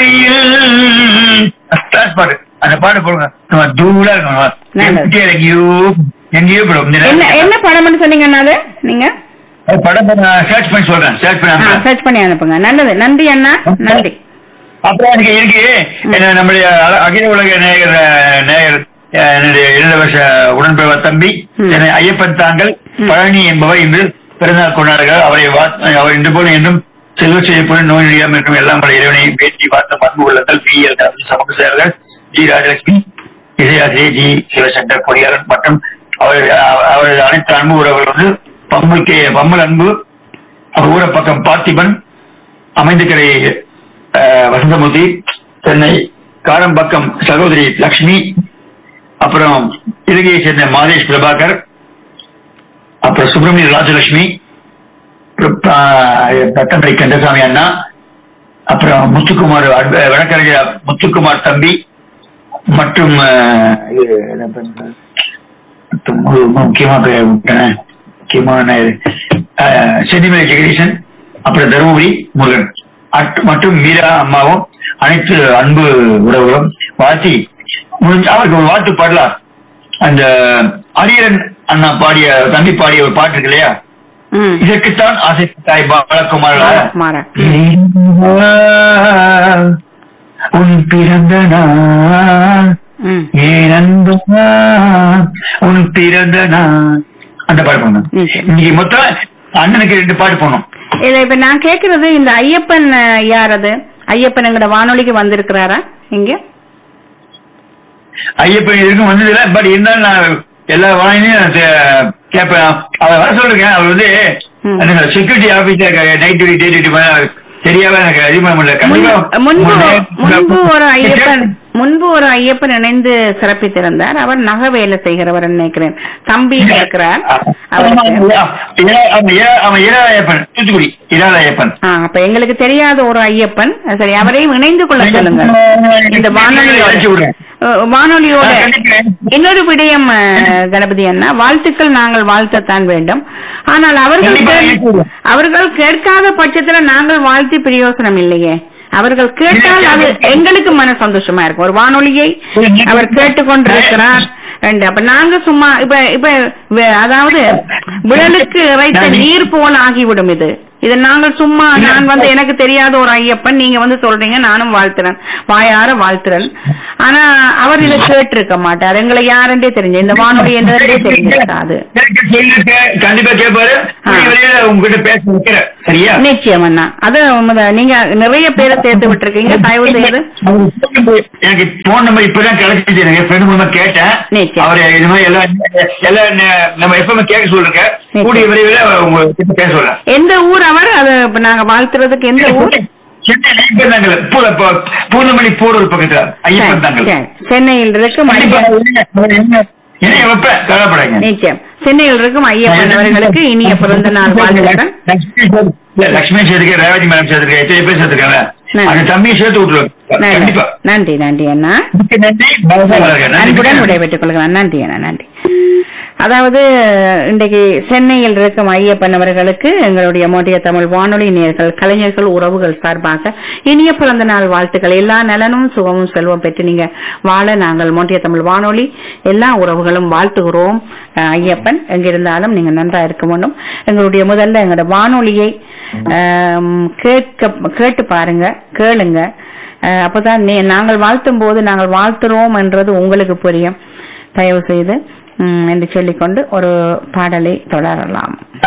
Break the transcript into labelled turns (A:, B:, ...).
A: வழியில் கிளாஸ் பாட்டு அந்த பாட்டு போடுங்க நம்ம தூளா
B: நல்லது.
A: இருக்கணும் எங்கேயோ எங்கேயோ போடும் இந்த
B: என்ன
A: நேரத்துல.
B: என்ன படம்னு சொன்னீங்கன்னா அது நீங்க
A: அது படம் சர்ச் பண்ணி சொல்றேன் சர்ச் பண்ணி அனுப்புறேன்.
B: சர்ச் பண்ணி அனுப்புங்க நல்லது நன்றி அண்ணா நன்றி
A: அப்புறம் எனக்கு இருக்கு என்ன நம்முடைய அ- அகில உலக நேயர் அஹ், நேயர் அஹ், என்னுடைய இளவரச உடன்பிறவர் தம்பி
B: ம்.
A: என்னை ஐயப்பன் தாங்கள்
B: ம்.
A: பழனி என்பவர் இன்று பிறந்தநாள் கொண்டாடுகிறார் அவரை வா- அவர் இன்று போல என்றும் செல்வ செய்யப்படும் நோய் நொடியாமல் இருக்கும் எல்லாம் பல இறைவனை பேட்டி பார்த்த பண்பு உள்ளங்கள் பி எல் சமூக சேவர்கள் ஜி ராஜலட்சுமி இசையாசிரியர் ஜி சிவசங்கர் பொறியாளர் மற்றும் அவர் அவரது அனைத்து அன்பு உறவுகள் வந்து பம்மல் கே பம்மல் அன்பு அவர் ஊர பக்கம் பார்த்திபன் அமைந்துக்கரை அஹ், வசந்தமூர்த்தி சென்னை காரம்பக்கம் சகோதரி லக்ஷ்மி அப்புறம் இலங்கையை சேர்ந்த மாதேஷ் பிரபாகர் அப்புறம் சுப்பிரமணிய ராஜலட்சுமி அப்புறம், ஆஹ், பட்டமடை கந்தசாமி அண்ணா அப்புறம் முத்துக்குமார் அட்வ- வழக்கறிஞர் முத்துக்குமார் தம்பி மற்றும் ஆஹ், இது என்ன பண்ண- மற்றும் மு- முக்கியமா பேர் விட்டேன். முக்கியமான ஆஹ், செந்திமலை ஜெகதீசன் அப்புறம் தருமபுரி முருகன் அட்- மற்றும் மீரா அம்மாவும் அனைத்து அன்பு உறவுகளும் வாழ்த்தி முடிஞ்ச அவருக்கு ஒரு வாழ்த்து பாடலாம் அந்த அரியரன் அண்ணா பாடிய தம்பி பாடிய ஒரு பாட்டு இருக்கு இல்லையா
B: ம்
A: இதற்குத்தான் ஆசைப்பட்டாய் பாலகுமார்
B: குமாரா
A: உன் பிறந்த நாள்
B: ம்
A: ஏன் அன்பு நாள், உன் பிறந்த நாள் அந்த பாட்டு போடணும்
B: நிச்சயம்.
A: இன்னைக்கு மொத்தம் அண்ணனுக்கு ரெண்டு பாட்டு போடணும்
B: இல்ல இப்ப நான் கேக்குறது இந்த ஐயப்பன் அஹ், யார் அது ஐயப்பன் எங்கட வானொலிக்கு வந்திருக்கிறாரா இங்க
A: ஐயப்பன் இருக்கும் வந்ததில்ல பட் இருந்தாலும் நான் எல்லா வாயிலையும் கேட்பேன் அவர் வர சொல்றேன் அவர் வந்து
B: ம்.
A: Security officer night duty day duty தெரியாம எனக்கு அதிகமா முடியல
B: முன்பு முன்பு முன்பு ஒரு ஐயப்பன்
A: கண்டிப்பா
B: முன்பு ஒரு ஐயப்பன் இணைந்து சிறப்பித்திருந்தார் அவர் நகை வேலை செய்கிறவர் நினைக்கிறேன் தம்பி இருக்கிறார் அவருக்கு
A: அவன் ஈராயப்பன் தூத்துக்குடி ஈராயப்பன்
B: ஆ, அப்ப எங்களுக்கு தெரியாத ஒரு ஐயப்பன் சரி அவரையும் இணைந்து கொள்ள சொல்லுங்கள் இந்த வானொலியோட அஹ், வானொலியோட
A: ஆ, கண்டிப்பா.
B: இன்னொரு விடயம் அஹ், கணபதி அண்ணா வாழ்த்துக்கள் நாங்கள் வாழ்த்தத்தான் வேண்டும் ஆனால் அவர்கள்
A: கண்டிப்பா
B: கேள்-
A: ஏற்றுக்கிறேன்.
B: அவர்கள் கேட்காத பட்சத்துல நாங்கள் வாழ்த்தி பிரயோசனம் இல்லையே அவர்கள் கேட்டால் அது எங்களுக்கு மன சந்தோஷமா இருக்கும் ஒரு வானொலியை அவர் கேட்டுக்கொண்டிருக்கிறார் ரெண்டு அப்ப நாங்க சும்மா இப்ப இப்ப வே- அதாவது விழலுக்கு இறைத்த நீர் போல ஆகிவிடும் இது இது நாங்கள் சும்மா நான் வந்து எனக்கு தெரியாத ஒரு ஐயப்பன் நீங்க வந்து சொல்றீங்க நானும் வாழ்த்துறேன் வாயார வாழ்த்துறேன் ஆனா அவர் இதை கேட்டிருக்க மாட்டார் எங்களை யாருன்றே தெரிஞ்ச இந்த வானொலி என்றதே தெரிஞ்சிருக்காது
A: கண்டிப்பா கேட்பாரு
B: ஆ.
A: வெளியில உங்ககிட்ட பேச வைக்கிறேன் சரியா
B: நிச்சயம் அண்ணா அது உண்மைதான். நீங்க நிறைய பேரை சேர்த்து விட்டுருக்கீங்க தயவு செய்து
A: எனக்கு போன் நம்பர் இப்பதான் கிடைச்சிச்சு எனக்கு ஃப்ரெண்ட் மூலமா கேட்டேன்
B: நிச்சயம்.
A: அவர் இது மாதிரி எல்லாம் எல்லாம் ந- நம்ம எப்பவுமே கேட்க சொல்றேன்
B: நிச்சயம்.
A: கூடிய விரைவில் உங்க பேச சொல்றேன்
B: எந்த ஊர் அவர் அது இப்ப நாங்க வாழ்த்துறதுக்கு எந்த ஊர்
A: சென்னை ஐயப்பன் தாங்கல் பூ- பூ- பூந்தமல்லி போரூர் பக்கத்துல ஐயப்பன் தாங்கல்
B: சரி, சென்னையில் இருக்கும்
A: கண்டிப்பா
B: ஐயப்பன்
A: என்ன வைப்பேன் கவலைப்படாங்க
B: நிச்சயம் சென்னையில் இருக்கும் ஐயப்பன் அவர்களுக்கு இனிய பிறந்த நாள் வாழ்த்துக்கள்
A: இல்ல, லட்சுமி சேர்த்துக்க ரேவதி மேடம் சேர்த்துக்க எத்தனை பேர் சேர்த்துக்காங்க
B: நன்றி.
A: அந்த தம்பியை சேர்த்து விட்டுருவாங்க
B: நன்றி.
A: கண்டிப்பா
B: நன்றி நன்றி அண்ணா
A: மிக்க நன்றி பலசா வளர்க. நன்றி.
B: அன்புடன் விடைபெற்றுக் கொள்கிறேன் நன்றி அண்ணா நன்றி அதாவது இன்றைக்கு சென்னையில் இருக்கும் ஐயப்பன் அவர்களுக்கு எங்களுடைய மோடிய தமிழ் வானொலி நேர்கள் கலைஞர்கள் உறவுகள் சார்பாக இனிய பிறந்த நாள் வாழ்த்துக்கள் எல்லா நலனும் சுகமும் செல்வம் பெற்று நீங்க வாழ நாங்கள் மோடிய தமிழ் வானொலி எல்லா உறவுகளும் வாழ்த்துகிறோம் அஹ், ஐயப்பன் எங்கிருந்தாலும் நீங்க நன்றா இருக்க வேண்டும் எங்களுடைய முதல்ல எங்களோட வானொலியை ஆம், கேட்க கேட்டு பாருங்க கேளுங்க அஹ், அப்பதான் நீ- நாங்கள் வாழ்த்தும் போது நாங்கள் வாழ்த்துறோம் என்றது உங்களுக்கு புரியும் தயவு செய்து ம், என்று சொல்லிக்கொண்டு ஒரு பாடலை தொடரலாம்